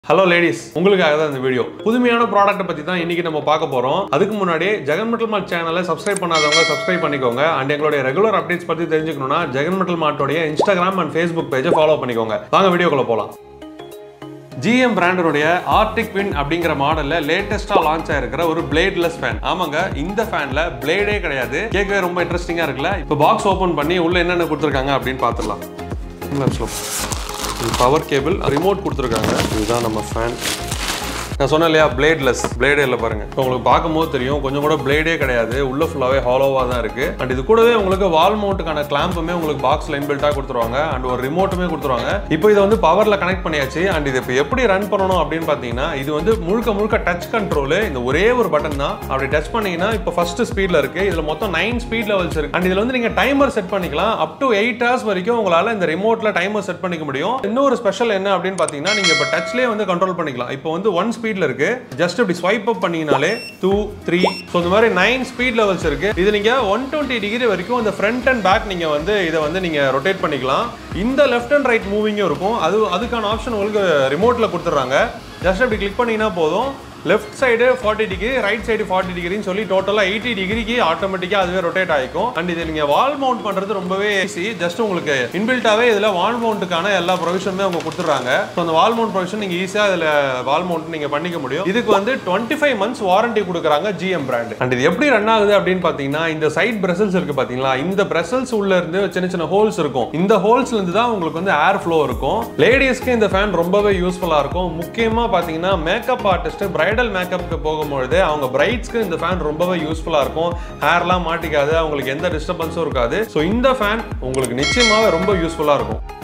hello ladies உங்களுக்காக தான் இந்த வீடியோ புதுமையான ப்ராடக்ட்டை பற்றி தான் இன்னைக்கு நம்ம பார்க்க போகிறோம் அதுக்கு முன்னாடி ஜெகன் மெட்டல் மார்ட் சேனலை சப்ஸ்கிரைப் பண்ணாதவங்க சப்ஸ்கிரைப் பண்ணிக்கோங்க அண்ட் எங்களுடைய ரெகுலர் அப்டேட்ஸ் பற்றி தெரிஞ்சுக்கணும்னா ஜெகன் மெட்டல் மார்ட்டோடைய இன்ஸ்டாகிராம் அண்ட் ஃபேஸ்புக் பேஜை ஃபாலோ பண்ணிக்கோங்க வாங்க வீடியோக்குள்ள போகலாம் ஜிஎம் பிராண்டனுடைய ஆர்டிக் வின் அப்படிங்கிற மாடல்ல லேட்டஸ்டா லான்ச் ஆயிருக்கிற ஒரு பிளேட்லெஸ் ஃபேன் ஆமாங்க இந்த ஃபேன்ல பிளேடே கிடையாது கேட்கவே ரொம்ப இன்ட்ரெஸ்டிங்கா இருக்குல்ல இப்போ பாக்ஸ் ஓபன் பண்ணி உள்ள என்னென்ன கொடுத்துருக்காங்க அப்படின்னு பார்த்துடலாம் பவர் கேபிள் ரிமோட் கொடுத்துருக்காங்க இதுதான் நம்ம ஃபேன் நான் சொன்னேன் இல்லையா பிளேட்லெஸ் பிளேடே இல்லை பாருங்க இப்போ உங்களுக்கு பார்க்கும்போது தெரியும் கொஞ்சம் கூட பிளேடே கிடையாது உள்ள ஃபுல்லாவே ஹாலோவாக தான் இருக்கு அண்ட் இது கூடவே உங்களுக்கு வால் மவுண்ட்டுக்கான கிளாம்புமே உங்களுக்கு பாக்ஸ்ல இன்பில்ட்டாக கொடுத்துருவாங்க அண்ட் ஒரு ரிமோட்டுமே கொடுத்துருவாங்க இப்போ இதை வந்து பவர்ல கனெக்ட் பண்ணியாச்சு அண்ட் இது இப்போ எப்படி ரன் பண்ணணும் அப்படின்னு பார்த்தீங்கன்னா இது வந்து முழுக்க முழுக்க டச் கண்ட்ரோல் இந்த ஒரே ஒரு பட்டன் தான் அப்படி டச் பண்ணீங்கன்னா இப்போ ஃபர்ஸ்ட் ஸ்பீட்ல இருக்கு இதுல மொத்தம் நைன் ஸ்பீட் லெவல்ஸ் இருக்கு அண்ட் இதுல வந்து நீங்க டைமர் செட் பண்ணிக்கலாம் அப் டு எயிட் ஹவர்ஸ் வரைக்கும் உங்களால இந்த ரிமோட்ல டைமர் செட் பண்ணிக்க முடியும் இன்னொரு ஸ்பெஷல் என்ன அப்படின்னு பார்த்தீங்கன்னா நீங்க இப்போ டச்லேயே வந்து கண்ட்ரோல் பண்ணிக்கலாம் இப்போ வந்து ஒன் ஸ்பீட்ல இருக்கு ஜஸ்ட் இப்படி ஸ்வைப் அப் பண்ணீங்கனாலே டூ த்ரீ ஸோ இந்த மாதிரி நைன் ஸ்பீட் லெவல்ஸ் இருக்கு இது நீங்க ஒன் டுவெண்ட்டி டிகிரி வரைக்கும் இந்த ஃப்ரண்ட் அண்ட் பேக் நீங்க வந்து இதை வந்து நீங்க ரொட்டேட் பண்ணிக்கலாம் இந்த லெஃப்ட் அண்ட் ரைட் மூவிங்கும் இருக்கும் அது அதுக்கான ஆப்ஷன் உங்களுக்கு ரிமோட்ல கொடுத்துட்றாங்க ஜஸ்ட் அப்படி கிளிக் பண்ணீங்கன்னா போதும் left side forty degree right side forty டிகிரின்னு சொல்லி டோட்டலாக எயிட்டி டிகிரிக்கு ஆட்டோமேட்டிக்காக அதுவே ரொட்டேட் ஆகிக்கும் அண்ட் இது நீங்கள் வால் மவுண்ட் பண்ணுறது ரொம்பவே ஈஸி ஜஸ்ட் உங்களுக்கு இன்பில்ட்டாகவே இதில் வால் மவுண்ட்டுக்கான எல்லா ப்ரொவிஷனுமே அவங்க கொடுத்துட்றாங்க ஸோ அந்த வால் மவுண்ட் ப்ரொவிஷன் நீங்கள் ஈஸியாக இதில் வால் மவுண்ட் நீங்கள் பண்ணிக்க முடியும் இதுக்கு வந்து டுவெண்ட்டி ஃபைவ் மந்த்ஸ் வாரண்டி கொடுக்குறாங்க ஜிஎம் பிராண்ட் அண்ட் இது எப்படி ரன் ஆகுது அப்படின்னு பார்த்தீங்கன்னா இந்த சைட் பிரசல்ஸ் இருக்கு பார்த்தீங்களா இந்த பிரசல்ஸ் உள்ள இருந்து சின்ன சின்ன ஹோல்ஸ் இருக்கும் இந்த ஹோல்ஸ்ல இருந்து தான் உங்களுக்கு வந்து ஏர் ஃப்ளோ இருக்கும் லேடிஸ்க்கு இந்த ஃபேன் ரொம்பவே யூஸ்ஃபுல்லாக இருக்கும் முக்கியமாக பார்த்தீங்கன்னா மேக்கப் ஆர்டிஸ்ட் பிரைடல் மேக்கப்புக்கு போகும்பொழுது அவங்க பிரைட்ஸ்க்கு இந்த ஃபேன் ரொம்பவே யூஸ்ஃபுல்லாக இருக்கும் ஹேர்லாம் மாட்டிக்காது அவங்களுக்கு எந்த டிஸ்டர்பன்ஸும் இருக்காது ஸோ இந்த ஃபேன் உங்களுக்கு நிச்சயமாக ரொம்ப யூஸ்ஃபுல்லாக இருக்கும்